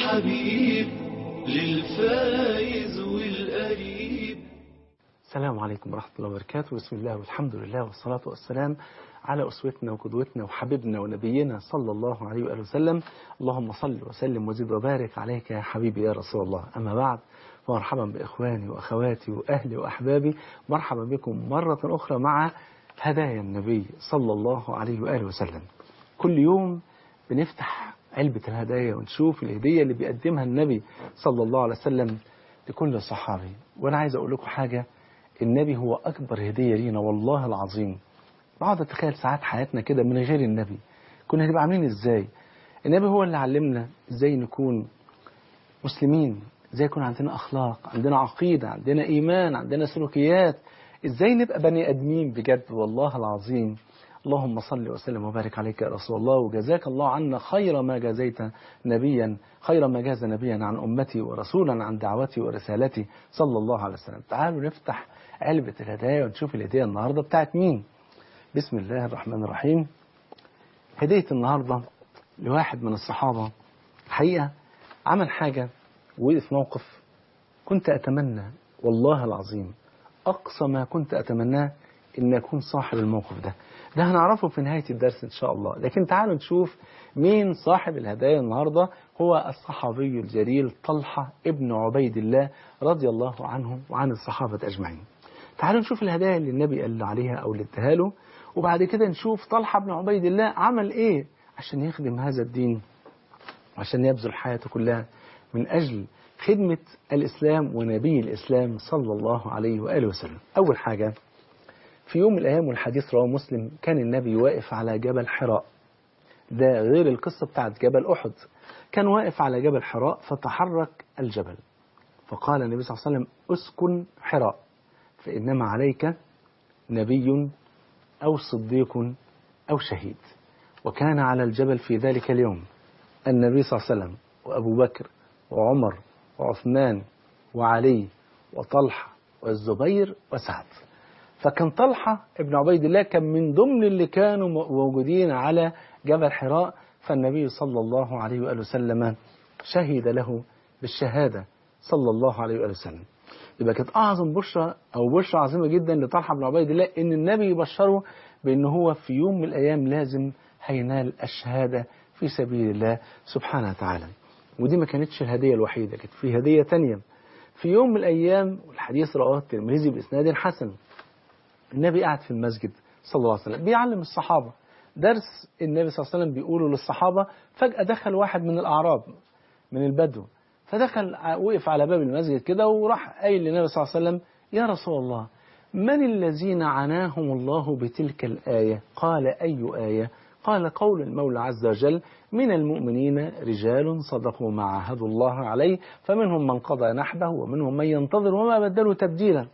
الحبيب للفايز والقريب السلام عليكم ورحمة الله وبركاته بسم الله والحمد لله والصلاة والسلام على أسوتنا وقدوتنا وحبيبنا ونبينا صلى الله عليه وآله وسلم اللهم صل وسلم وزد وبارك عليك يا حبيبي يا رسول الله أما بعد مرحبا بإخواني وأخواتي وأهلي وأحبابي مرحبا بكم مرة أخرى مع هدايا النبي صلى الله عليه وآله وسلم كل يوم بنفتح علبة الهدايا ونشوف الهدية اللي بيقدمها النبي صلى الله عليه وسلم لكل صحابي وأنا عايز أقول لكم حاجة النبي هو أكبر هدية لينا والله العظيم بقعد أتخيل ساعات حياتنا كده من غير النبي كنا هنبقى عاملين إزاي النبي هو اللي علمنا إزاي نكون مسلمين إزاي يكون عندنا أخلاق عندنا عقيدة عندنا إيمان عندنا سلوكيات إزاي نبقى بني أدمين بجد والله العظيم اللهم صل وسلم وبارك عليك يا رسول الله وجزاك الله عنا خير ما جزيت نبيا خير ما جاز نبيا عن أمتي ورسولا عن دعوتي ورسالتي صلى الله عليه وسلم تعالوا نفتح علبة الهدايا ونشوف الهدية النهاردة بتاعت مين بسم الله الرحمن الرحيم هدية النهاردة لواحد من الصحابة حقيقة عمل حاجة وقف موقف كنت أتمنى والله العظيم أقصى ما كنت أتمناه إن أكون صاحب الموقف ده ده هنعرفه في نهاية الدرس إن شاء الله لكن تعالوا نشوف مين صاحب الهدايا النهاردة هو الصحابي الجليل طلحة ابن عبيد الله رضي الله عنه وعن الصحابة أجمعين تعالوا نشوف الهدايا اللي النبي قال عليها أو اللي اداها له وبعد كده نشوف طلحة بن عبيد الله عمل إيه عشان يخدم هذا الدين عشان يبذل حياته كلها من أجل خدمة الإسلام ونبي الإسلام صلى الله عليه وآله وسلم أول حاجة في يوم من الأيام والحديث رواه مسلم كان النبي واقف على جبل حراء ده غير القصة بتاعت جبل أحد كان واقف على جبل حراء فتحرك الجبل فقال النبي صلى الله عليه وسلم اسكن حراء فإنما عليك نبي أو صديق أو شهيد وكان على الجبل في ذلك اليوم النبي صلى الله عليه وسلم وأبو بكر وعمر وعثمان وعلي وطلحة والزبير وسعد فكان طلحة ابن عبيد الله كان من ضمن اللي كانوا موجودين على جبل حراء فالنبي صلى الله عليه وآله وسلم شهد له بالشهادة صلى الله عليه وآله وسلم يبقى كانت أعظم بشرى أو بشرى عظيمة جدا لطلحة بن عبيد الله إن النبي يبشره بأن هو في يوم من الأيام لازم هينال الشهادة في سبيل الله سبحانه وتعالى ودي ما كانتش الهدية الوحيدة كانت في هدية تانية في يوم من الأيام والحديث رواه الترمذي بإسناد حسن النبي قاعد في المسجد صلى الله عليه وسلم بيعلم الصحابة درس النبي صلى الله عليه وسلم بيقوله للصحابة فجأة دخل واحد من الأعراب من البدو فدخل وقف على باب المسجد كده وراح قايل للنبي صلى الله عليه وسلم يا رسول الله من الذين عناهم الله بتلك الآية قال أي آية قال قول المولى عز وجل من المؤمنين رجال صدقوا ما عاهدوا الله عليه فمنهم من قضى نحبه ومنهم من ينتظر وما بدلوا تبديلا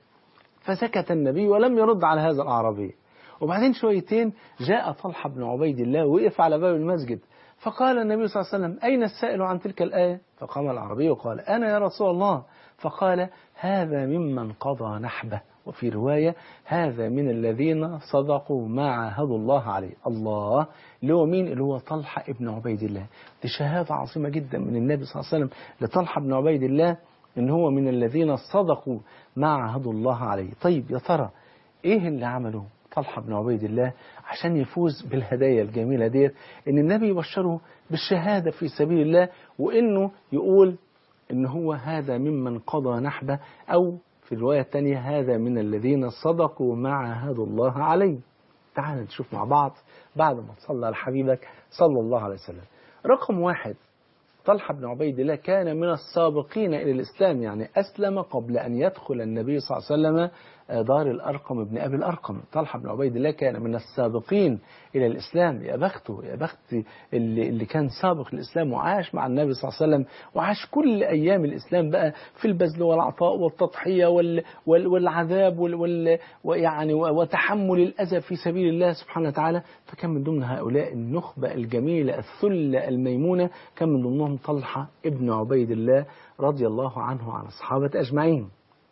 فسكت النبي ولم يرد على هذا الأعرابي وبعدين شويتين جاء طلحة بن عبيد الله وقف على باب المسجد فقال النبي صلى الله عليه وسلم أين السائل عن تلك الآية فقام العربي وقال أنا يا رسول الله فقال هذا ممن قضى نحبه وفي رواية هذا من الذين صدقوا ما عاهدوا الله عليه الله اللي هو مين اللي هو طلحة ابن عبيد الله دي شهادة عظيمة جدا من النبي صلى الله عليه وسلم لطلحة بن عبيد الله ان هو من الذين صدقوا ما عاهدوا الله عليه طيب يا ترى ايه اللي عمله طلحة بن عبيد الله عشان يفوز بالهدايا الجميلة ديت ان النبي يبشره بالشهادة في سبيل الله وانه يقول ان هو هذا ممن قضى نحبه او في الرواية الثانية هذا من الذين صدقوا ما عاهدوا الله عليه تعال نشوف مع بعض بعد ما تصلى على حبيبك صلى الله عليه وسلم رقم واحد طلحة بن عبيد الله كان من السابقين إلى الإسلام يعني أسلم قبل أن يدخل النبي صلى الله عليه وسلم دار الأرقم ابن أبي الأرقم طلحة بن عبيد الله كان من السابقين إلى الإسلام يا بخته يا بخت اللي, اللي كان سابق للإسلام وعاش مع النبي صلى الله عليه وسلم وعاش كل أيام الإسلام بقى في البذل والعطاء والتضحية وال وال والعذاب وال وال ويعني وتحمل الأذى في سبيل الله سبحانه وتعالى فكان من ضمن هؤلاء النخبة الجميلة الثلة الميمونة كان من ضمنهم طلحة ابن عبيد الله رضي الله عنه وعن الصحابة أجمعين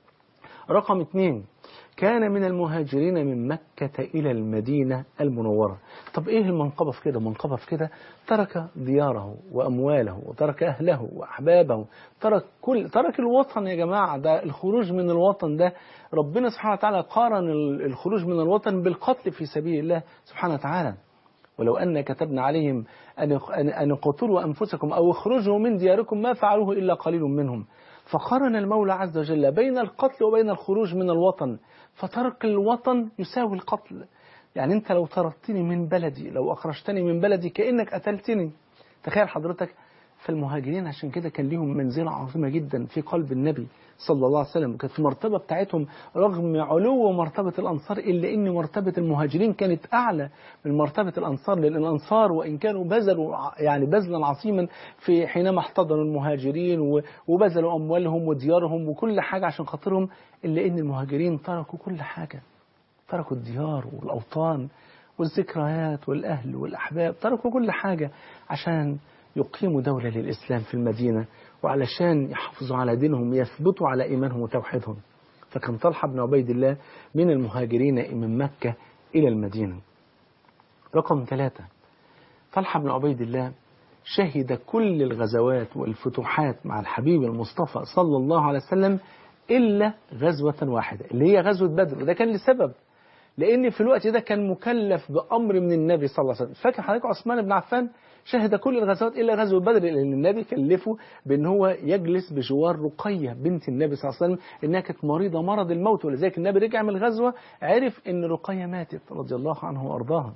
رقم اثنين كان من المهاجرين من مكة إلى المدينة المنورة طب إيه المنقبة في كده منقبة في كده ترك دياره وأمواله وترك أهله وأحبابه ترك كل ترك الوطن يا جماعة ده الخروج من الوطن ده ربنا سبحانه وتعالى قارن الخروج من الوطن بالقتل في سبيل الله سبحانه وتعالى ولو أن كتبنا عليهم أن أن قتلوا أنفسكم أو اخرجوا من دياركم ما فعلوه إلا قليل منهم فقارن المولى عز وجل بين القتل وبين الخروج من الوطن فترك الوطن يساوي القتل يعني أنت لو طردتني من بلدي لو أخرجتني من بلدي كأنك قتلتني تخيل حضرتك فالمهاجرين عشان كده كان ليهم منزلة عظيمة جدا في قلب النبي صلى الله عليه وسلم كانت المرتبة بتاعتهم رغم علو مرتبة الأنصار إلا إن مرتبة المهاجرين كانت أعلى من مرتبة الأنصار لأن الأنصار وإن كانوا بذلوا يعني بذلا عظيما في حينما احتضنوا المهاجرين وبذلوا أموالهم وديارهم وكل حاجة عشان خاطرهم إلا إن المهاجرين تركوا كل حاجة تركوا الديار والأوطان والذكريات والأهل والأحباب تركوا كل حاجة عشان يقيموا دولة للإسلام في المدينة وعلشان يحافظوا على دينهم يثبتوا على إيمانهم وتوحيدهم فكان طلحة بن عبيد الله من المهاجرين من مكة إلى المدينة رقم ثلاثة طلحة بن عبيد الله شهد كل الغزوات والفتوحات مع الحبيب المصطفى صلى الله عليه وسلم إلا غزوة واحدة اللي هي غزوة بدر وده كان لسبب لأن في الوقت ده كان مكلف بأمر من النبي صلى الله عليه وسلم فاكر حضرتك عثمان بن عفان شهد كل الغزوات إلا غزوة بدر لأن النبي كلفه بأن هو يجلس بجوار رقية بنت النبي صلى الله عليه وسلم إنها كانت مريضة مرض الموت ولذلك النبي رجع من الغزوة عرف أن رقية ماتت رضي الله عنه وأرضاها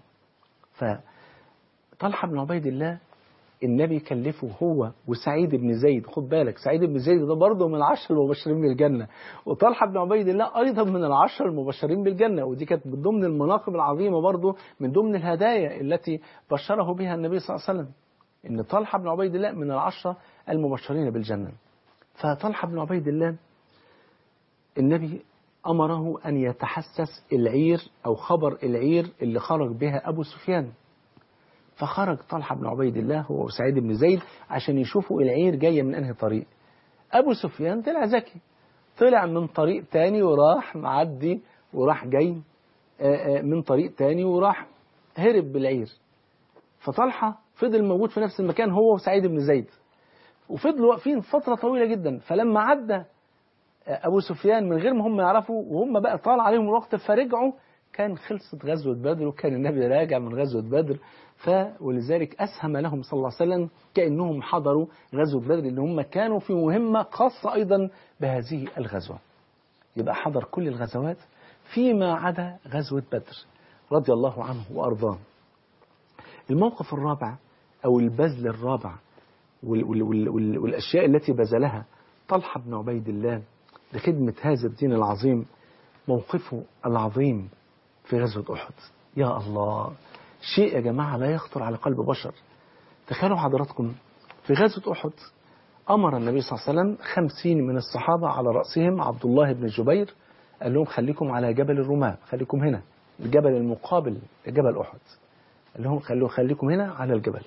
فطلحة بن عبيد الله النبي كلفه هو وسعيد بن زيد خد بالك سعيد بن زيد ده برضه من العشر المبشرين بالجنة وطلحة بن عبيد الله أيضا من العشر المبشرين بالجنة ودي كانت من ضمن المناقب العظيمة برضه من ضمن الهدايا التي بشره بها النبي صلى الله عليه وسلم إن طلحة بن عبيد الله من العشرة المبشرين بالجنة فطلحة بن عبيد الله النبي أمره أن يتحسس العير أو خبر العير اللي خرج بها أبو سفيان فخرج طلحة بن عبيد الله هو وسعيد بن زيد عشان يشوفوا العير جاية من أنهي طريق أبو سفيان طلع ذكي طلع من طريق تاني وراح معدي وراح جاي من طريق تاني وراح هرب بالعير فطلحة فضل موجود في نفس المكان هو وسعيد بن زيد وفضلوا واقفين فترة طويلة جدا فلما عدى أبو سفيان من غير ما هم يعرفوا وهم بقى طال عليهم الوقت فرجعوا كان خلصت غزوة بدر وكان النبي راجع من غزوة بدر ف ولذلك أسهم لهم صلى الله عليه وسلم كأنهم حضروا غزوة بدر لأن هم كانوا في مهمة خاصة أيضا بهذه الغزوة يبقى حضر كل الغزوات فيما عدا غزوة بدر رضي الله عنه وأرضاه الموقف الرابع أو البذل الرابع وال وال وال وال والأشياء التي بذلها طلحة بن عبيد الله لخدمة هذا الدين العظيم موقفه العظيم في غزوة أحد يا الله شيء يا جماعة لا يخطر على قلب بشر تخيلوا حضراتكم في غزوة أحد أمر النبي صلى الله عليه وسلم خمسين من الصحابة على رأسهم عبد الله بن جبير قال لهم خليكم على جبل الرماة خليكم هنا الجبل المقابل لجبل أحد قال لهم خلوا خليكم هنا على الجبل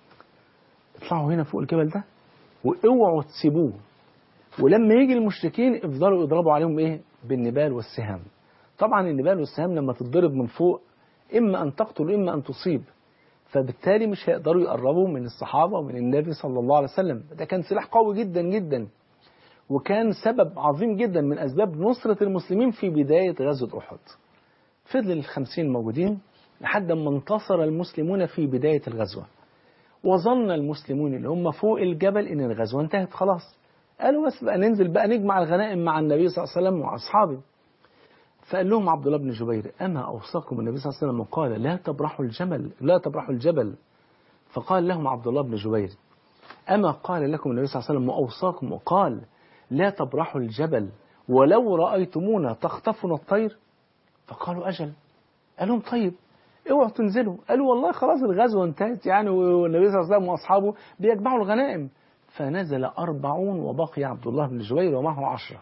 اطلعوا هنا فوق الجبل ده واوعوا تسيبوه ولما يجي المشركين افضلوا يضربوا عليهم ايه بالنبال والسهام طبعا النبال والسهام لما تتضرب من فوق إما أن تقتل إما أن تصيب فبالتالي مش هيقدروا يقربوا من الصحابة ومن النبي صلى الله عليه وسلم ده كان سلاح قوي جدا جدا وكان سبب عظيم جدا من أسباب نصرة المسلمين في بداية غزوة أحد فضل الخمسين موجودين لحد ما انتصر المسلمون في بداية الغزوة وظن المسلمون اللي هم فوق الجبل إن الغزوة انتهت خلاص قالوا بس بقى ننزل بقى نجمع الغنائم مع النبي صلى الله عليه وسلم وأصحابه فقال لهم عبد الله بن جبير أما أوصاكم النبي صلى الله عليه وسلم وقال لا تبرحوا الجمل لا تبرحوا الجبل فقال لهم عبد الله بن جبير أما قال لكم النبي صلى الله عليه وسلم وأوصاكم وقال لا تبرحوا الجبل ولو رأيتمونا تخطفنا الطير فقالوا أجل قال لهم طيب اوعوا تنزلوا قالوا والله خلاص الغزوة انتهت يعني والنبي صلى الله عليه وسلم وأصحابه بيجمعوا الغنائم فنزل أربعون وبقي عبد الله بن جبير ومعه عشرة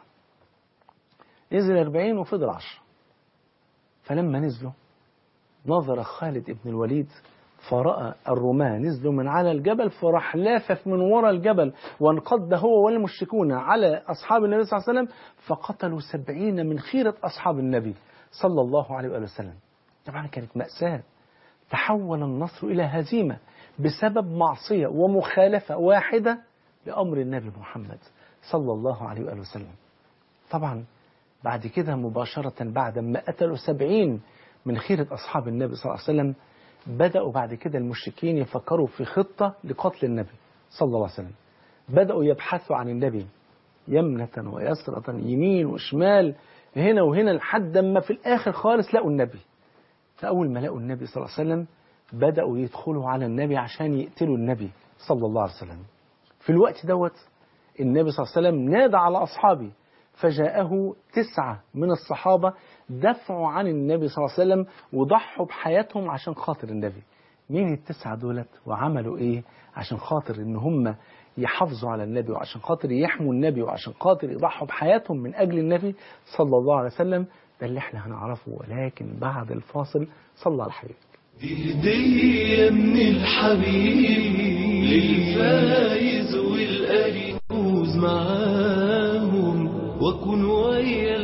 نزل أربعين وفضل عشرة فلما نزلوا نظر خالد بن الوليد فرأى الرماة نزلوا من على الجبل فراح لافف من وراء الجبل وانقض هو والمشركون على أصحاب النبي صلى الله عليه وسلم فقتلوا سبعين من خيرة أصحاب النبي صلى الله عليه وآله وسلم طبعا كانت مأساة تحول النصر إلى هزيمة بسبب معصية ومخالفة واحدة لأمر النبي محمد صلى الله عليه وآله وسلم طبعا بعد كده مباشرة بعد ما قتلوا سبعين من خيرة أصحاب النبي صلى الله عليه وسلم بدأوا بعد كده المشركين يفكروا في خطة لقتل النبي صلى الله عليه وسلم بدأوا يبحثوا عن النبي يمنة ويسرة يمين وشمال هنا وهنا لحد ما في الآخر خالص لقوا النبي فأول ما لقوا النبي صلى الله عليه وسلم بدأوا يدخلوا على النبي عشان يقتلوا النبي صلى الله عليه وسلم في الوقت دوت النبي صلى الله عليه وسلم نادى على أصحابه فجاءه تسعة من الصحابة دفعوا عن النبي صلى الله عليه وسلم وضحوا بحياتهم عشان خاطر النبي مين التسعة دولت وعملوا ايه عشان خاطر ان هم يحافظوا على النبي وعشان خاطر يحموا النبي وعشان خاطر يضحوا بحياتهم من اجل النبي صلى الله عليه وسلم ده اللي احنا هنعرفه ولكن بعد الفاصل صلى على الحبيب دي هدية من الحبيب للفايز والقريب فوز معاهم وكن ويا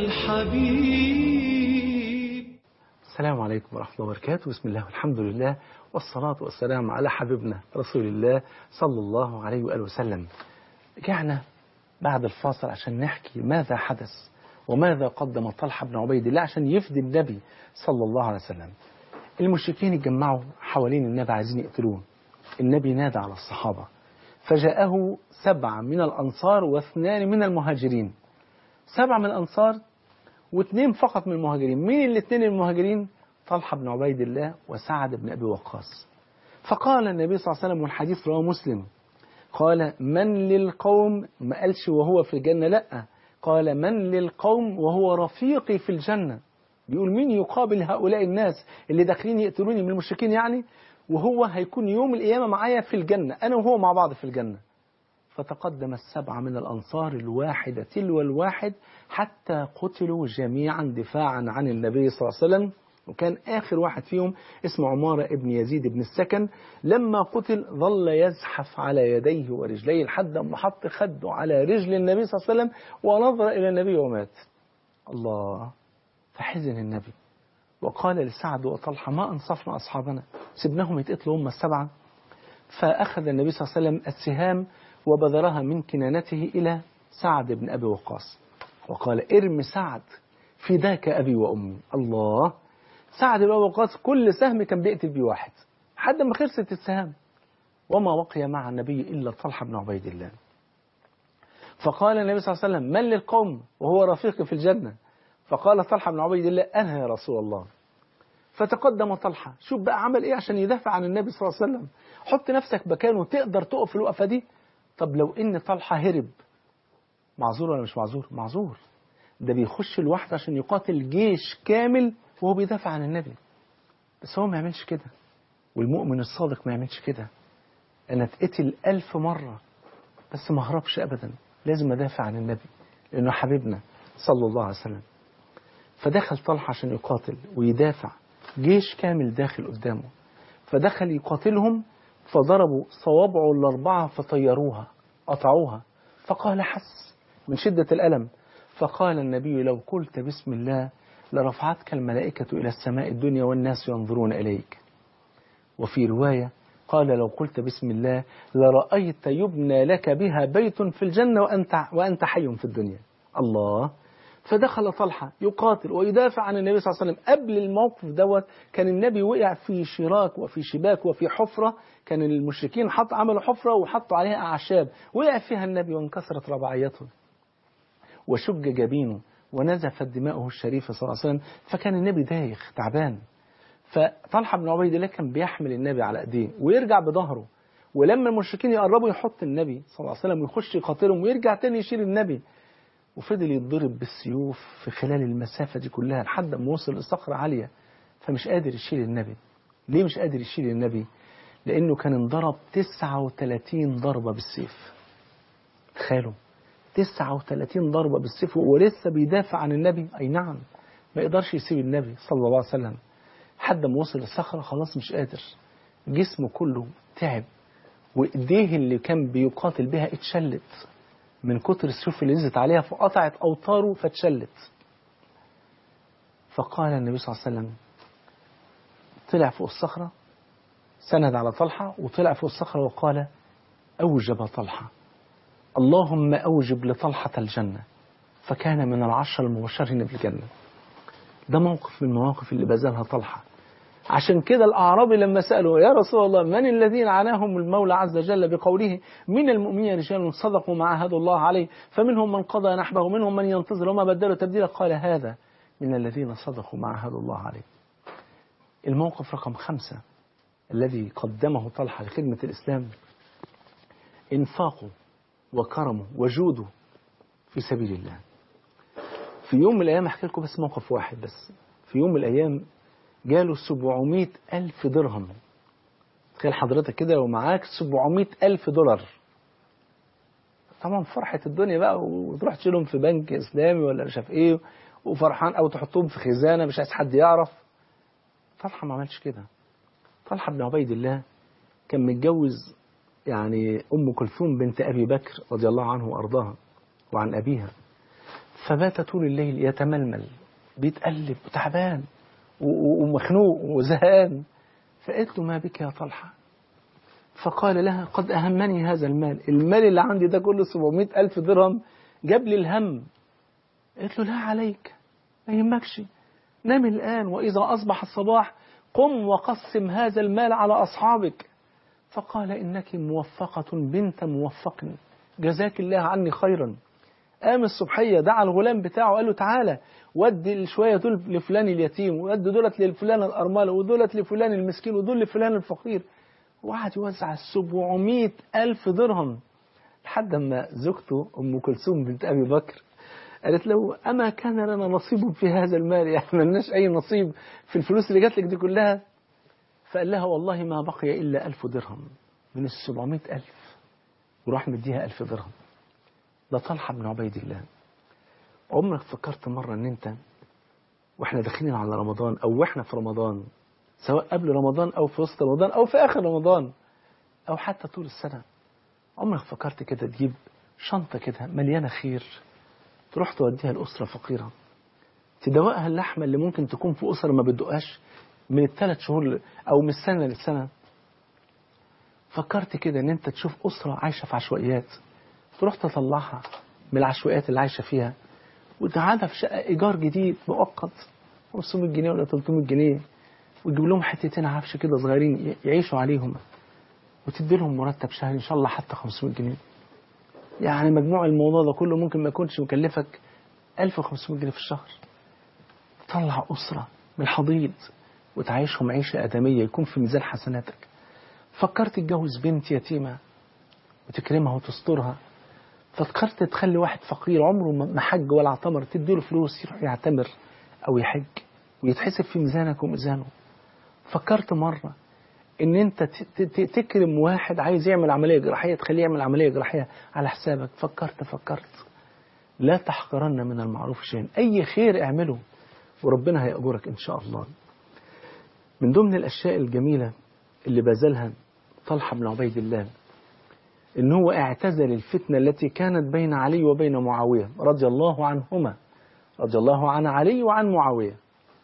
الحبيب السلام عليكم ورحمة الله وبركاته بسم الله والحمد لله والصلاة والسلام على حبيبنا رسول الله صلى الله عليه وآله وسلم رجعنا بعد الفاصل عشان نحكي ماذا حدث وماذا قدم طلحة بن عبيد الله عشان يفدي النبي صلى الله عليه وسلم المشركين اتجمعوا حوالين النبي عايزين يقتلوه النبي نادى على الصحابة فجاءه سبعة من الأنصار واثنان من المهاجرين سبعة من الأنصار واثنين فقط من المهاجرين مين الاثنين المهاجرين طلحة بن عبيد الله وسعد بن أبي وقاص فقال النبي صلى الله عليه وسلم والحديث رواه مسلم قال من للقوم ما قالش وهو في الجنة لا قال من للقوم وهو رفيقي في الجنة بيقول مين يقابل هؤلاء الناس اللي داخلين يقتلوني من المشركين يعني وهو هيكون يوم القيامة معايا في الجنة أنا وهو مع بعض في الجنة فتقدم السبعة من الأنصار الواحدة تلو الواحد حتى قتلوا جميعا دفاعا عن النبي صلى الله عليه وسلم وكان آخر واحد فيهم اسمه عمارة ابن يزيد بن السكن لما قتل ظل يزحف على يديه ورجليه لحد ما حط خده على رجل النبي صلى الله عليه وسلم ونظر إلى النبي ومات الله فحزن النبي وقال لسعد وطلحة ما أنصفنا أصحابنا سبناهم يتقتلوا هم السبعة فأخذ النبي صلى الله عليه وسلم السهام وبذرها من كنانته إلى سعد بن أبي وقاص وقال ارم سعد فداك أبي وأمي الله سعد بن أبي وقاص كل سهم كان بيقتل بيه واحد حد ما خلصت السهام وما بقي مع النبي إلا طلحة بن عبيد الله فقال النبي صلى الله عليه وسلم من للقوم وهو رفيقي في الجنة فقال طلحة بن عبيد الله أنا يا رسول الله فتقدم طلحة شوف بقى عمل إيه عشان يدافع عن النبي صلى الله عليه وسلم حط نفسك مكانه تقدر تقف الوقفة دي طب لو إن طلحة هرب معذور ولا مش معذور معذور ده بيخش لوحده عشان يقاتل جيش كامل وهو بيدافع عن النبي بس هو ما يعملش كده والمؤمن الصادق ما يعملش كده أنا اتقتل ألف مرة بس ما هربش أبدا لازم أدافع عن النبي لأنه حبيبنا صلى الله عليه وسلم فدخل طلحة عشان يقاتل ويدافع جيش كامل داخل قدامه فدخل يقاتلهم فضربوا صوابعه الأربعة فطيروها قطعوها فقال حس من شدة الألم فقال النبي لو قلت بسم الله لرفعتك الملائكة إلى السماء الدنيا والناس ينظرون إليك وفي رواية قال لو قلت بسم الله لرأيت يبنى لك بها بيت في الجنة وأنت, وأنت حي في الدنيا الله فدخل طلحة يقاتل ويدافع عن النبي صلى الله عليه وسلم قبل الموقف دوت كان النبي وقع في شراك وفي شباك وفي حفرة كان المشركين حط عملوا حفرة وحطوا عليها أعشاب وقع فيها النبي وانكسرت رباعيته وشج جبينه ونزفت دماؤه الشريفة صلى الله عليه وسلم فكان النبي دايخ تعبان فطلحة بن عبيد الله كان بيحمل النبي على ايديه ويرجع بظهره ولما المشركين يقربوا يحط النبي صلى الله عليه وسلم ويخش يقاتلهم ويرجع تاني يشيل النبي وفضل يتضرب بالسيوف في خلال المسافة دي كلها لحد ما وصل لصخرة عالية فمش قادر يشيل النبي ليه مش قادر يشيل النبي لأنه كان انضرب 39 ضربة بالسيف تخيلوا 39 ضربة بالسيف ولسه بيدافع عن النبي أي نعم ما يقدرش يسيب النبي صلى الله عليه وسلم حد ما وصل للصخرة خلاص مش قادر جسمه كله تعب وإيديه اللي كان بيقاتل بها اتشلت من كتر السيوف اللي نزلت عليها فقطعت أوتاره فاتشلت فقال النبي صلى الله عليه وسلم طلع فوق الصخرة سند على طلحة وطلع فوق الصخرة وقال أوجب طلحة اللهم أوجب لطلحة الجنة فكان من العشر المبشرين بالجنة ده موقف من المواقف اللي بذلها طلحة عشان كده الأعرابي لما سألوا يا رسول الله من الذين عناهم المولى عز وجل بقوله من المؤمنين رجال صدقوا ما عاهدوا الله عليه فمنهم من قضى نحبه ومنهم من ينتظر وما بدلوا تبديلا قال هذا من الذين صدقوا ما عاهدوا الله عليه الموقف رقم خمسة الذي قدمه طلحة لخدمة الإسلام إنفاقه وكرمه وجوده في سبيل الله في يوم من الأيام أحكي لكم بس موقف واحد بس في يوم من الأيام جاله 700 ألف درهم تخيل حضرتك كده ومعاك 700 ألف دولار طبعا فرحة الدنيا بقى وتروح تشيلهم في بنك إسلامي ولا مش عارف إيه وفرحان أو تحطهم في خزانة مش عايز حد يعرف طلحة ما عملش كده طلحة بن عبيد الله كان متجوز يعني أم كلثوم بنت أبي بكر رضي الله عنه وأرضاها وعن أبيها فبات طول الليل يتململ بيتقلب وتعبان ومخنوق وزهقان فقالت له ما بك يا طلحة فقال لها قد أهمني هذا المال المال اللي عندي ده كله 700 ألف درهم جاب لي الهم قالت له لا عليك ما يهمكش نام الآن وإذا أصبح الصباح قم وقسم هذا المال على أصحابك فقال إنك موفقة بنت موفق جزاك الله عني خيرا قام الصبحية دعا الغلام بتاعه قال له تعالى ودي شوية دول لفلان اليتيم ودي دولت لفلان الأرملة ودولت لفلان المسكين ودول لفلان الفقير وقعد يوزع 700 ألف درهم لحد ما زوجته أم كلثوم بنت أبي بكر قالت له أما كان لنا نصيب في هذا المال يعني ما لناش أي نصيب في الفلوس اللي جات لك دي كلها فقال لها والله ما بقي إلا ألف درهم من السبعمائة ألف وراح مديها ألف درهم ده طلحة بن عبيد الله عمرك فكرت مرة ان انت واحنا داخلين على رمضان او واحنا في رمضان سواء قبل رمضان او في وسط رمضان او في اخر رمضان او حتى طول السنة عمرك فكرت كده تجيب شنطة كده مليانة خير تروح توديها لأسرة فقيرة تدوقها اللحمة اللي ممكن تكون في أسرة ما بتدوقهاش من الثلاث شهور أو من السنة للسنة فكرت كده ان انت تشوف أسرة عايشة في عشوائيات تروح تطلعها من العشوائيات اللي عايشة فيها وتقعدها في شقة إيجار جديد مؤقت 500 جنيه ولا 300 جنيه وتجيب لهم حتتين عفش كده صغيرين يعيشوا عليهم وتدي لهم مرتب شهري إن شاء الله حتى 500 جنيه يعني مجموع الموضوع ده كله ممكن ما يكونش مكلفك 1500 جنيه في الشهر تطلع أسرة من الحضيض وتعيشهم عيشة آدمية يكون في ميزان حسناتك فكرت تتجوز بنت يتيمة وتكرمها وتسترها ففكرت تخلي واحد فقير عمره ما حج ولا اعتمر تديله فلوس يروح يعتمر أو يحج ويتحسب في ميزانك وميزانه فكرت مرة ان انت تكرم واحد عايز يعمل عملية جراحية تخليه يعمل عملية جراحية على حسابك فكرت فكرت لا تحقرن من المعروف شيئا اي خير اعمله وربنا هيأجرك ان شاء الله من ضمن الاشياء الجميلة اللي بذلها طلحة بن عبيد الله ان هو اعتزل الفتنة التي كانت بين علي وبين معاوية رضي الله عنهما رضي الله عن علي وعن معاوية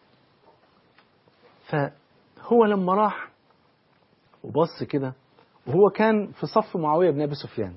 فهو لما راح وبص كده وهو كان في صف معاوية بن أبي سفيان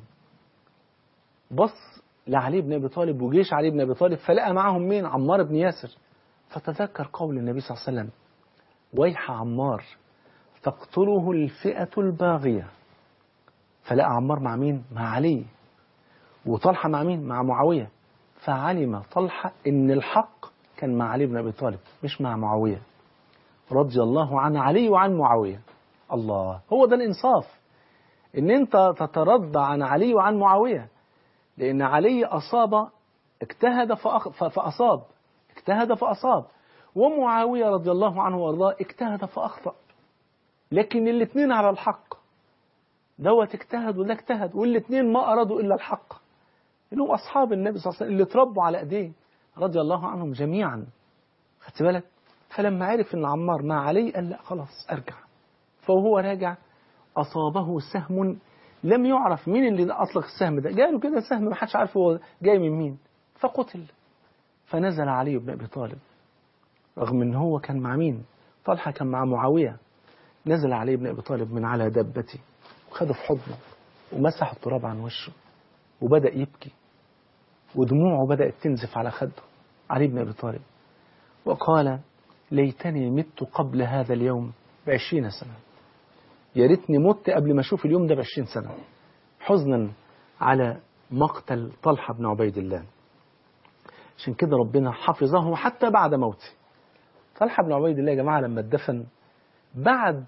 بص لعلي بن أبي طالب وجيش علي بن أبي طالب فلقى معهم مين عمار بن ياسر فتذكر قول النبي صلى الله عليه وسلم ويح عمار تقتله الفئة الباغية فلقى عمار مع مين مع علي وطلحة مع مين مع معاوية فعلم طلحة ان الحق كان مع علي بن أبي طالب مش مع معاوية رضي الله عن علي وعن معاوية الله هو ده الإنصاف إن أنت تترضى عن علي وعن معاوية لأن علي أصاب اجتهد فأخ... فأصاب اجتهد فأصاب ومعاوية رضي الله عنه وارضاه اجتهد فأخطأ لكن الاثنين على الحق دوت اجتهد وده اجتهد والاثنين ما أرادوا إلا الحق إنهم أصحاب النبي صلى الله عليه وسلم اللي تربوا على أيديه رضي الله عنهم جميعا خدت بالك فلما عرف إن عمار مع علي قال لا خلاص أرجع فهو راجع أصابه سهم لم يعرف مين اللي أطلق السهم ده جاله كده سهم ما حدش عارف هو جاي من مين فقتل فنزل علي بن أبي طالب رغم ان هو كان مع مين طلحة كان مع معاوية نزل علي بن أبي طالب من على دابته وخده في حضنه ومسح التراب عن وشه وبدأ يبكي ودموعه بدأت تنزف على خده علي بن أبي طالب وقال ليتني مت قبل هذا اليوم بعشرين سنة يا ريتني مت قبل ما أشوف اليوم ده بعشرين سنة حزنا على مقتل طلحة بن عبيد الله عشان كده ربنا حفظه حتى بعد موته طلحة بن عبيد الله يا جماعة لما اتدفن بعد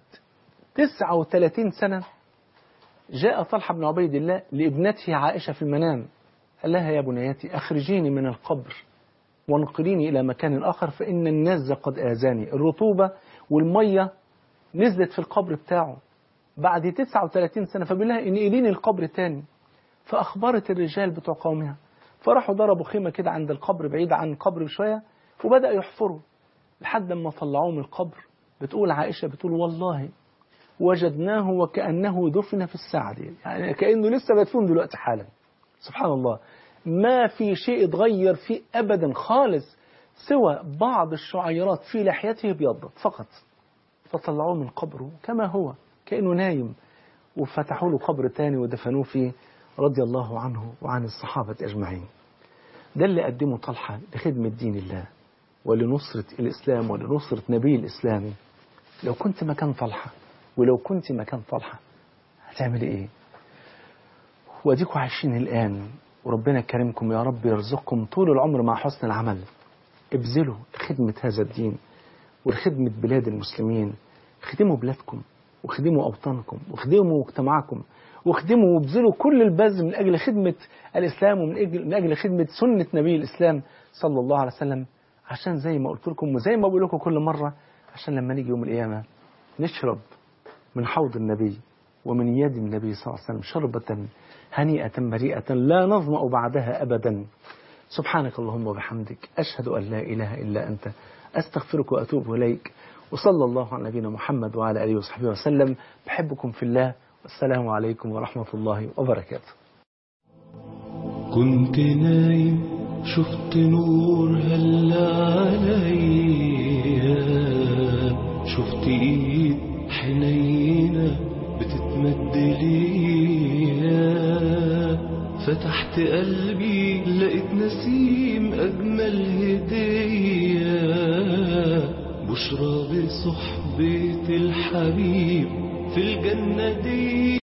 39 سنة جاء طلحة بن عبيد الله لابنته عائشة في المنام قال لها يا بنيتي أخرجيني من القبر وانقليني إلى مكان آخر فإن الناس قد آذاني الرطوبة والمية نزلت في القبر بتاعه بعد 39 سنة فبيقول لها انقليني القبر تاني فأخبرت الرجال بتوع قومها فراحوا ضربوا خيمة كده عند القبر بعيد عن القبر بشوية وبدأ يحفروا لحد ما طلعوه من القبر بتقول عائشة بتقول والله وجدناه وكأنه دفن في الساعة دي يعني كأنه لسه مدفون دلوقتي حالا سبحان الله ما في شيء اتغير فيه أبدا خالص سوى بعض الشعيرات في لحيته ابيضت فقط فطلعوه من قبره كما هو كأنه نايم وفتحوا له قبر تاني ودفنوه فيه رضي الله عنه وعن الصحابة أجمعين ده اللي قدمه طلحة لخدمة دين الله ولنصرة الإسلام ولنصرة نبي الإسلام لو كنت مكان طلحة ولو كنت مكان طلحة هتعملي إيه واديكوا عايشين الآن وربنا كرمكم يا رب يرزقكم طول العمر مع حسن العمل ابذلوا لخدمة هذا الدين ولخدمة بلاد المسلمين خدموا بلادكم وخدموا أوطانكم وخدموا مجتمعكم واخدموا وابذلوا كل البذل من أجل خدمة الإسلام ومن أجل, من أجل خدمة سنة نبي الإسلام صلى الله عليه وسلم عشان زي ما قلت لكم وزي ما بقول لكم كل مرة عشان لما نيجي يوم القيامة نشرب من حوض النبي ومن يد النبي صلى الله عليه وسلم شربة هنيئة مريئة لا نظمأ بعدها أبدا سبحانك اللهم وبحمدك أشهد أن لا إله إلا أنت أستغفرك وأتوب إليك وصلى الله على نبينا محمد وعلى آله وصحبه وسلم بحبكم في الله والسلام عليكم ورحمة الله وبركاته كنت نايم شفت نور هلا عليا شفت ايد حنينة بتتمد ليا فتحت قلبي لقيت نسيم أجمل هدية بشرى بصحبة الحبيب في الجنة دي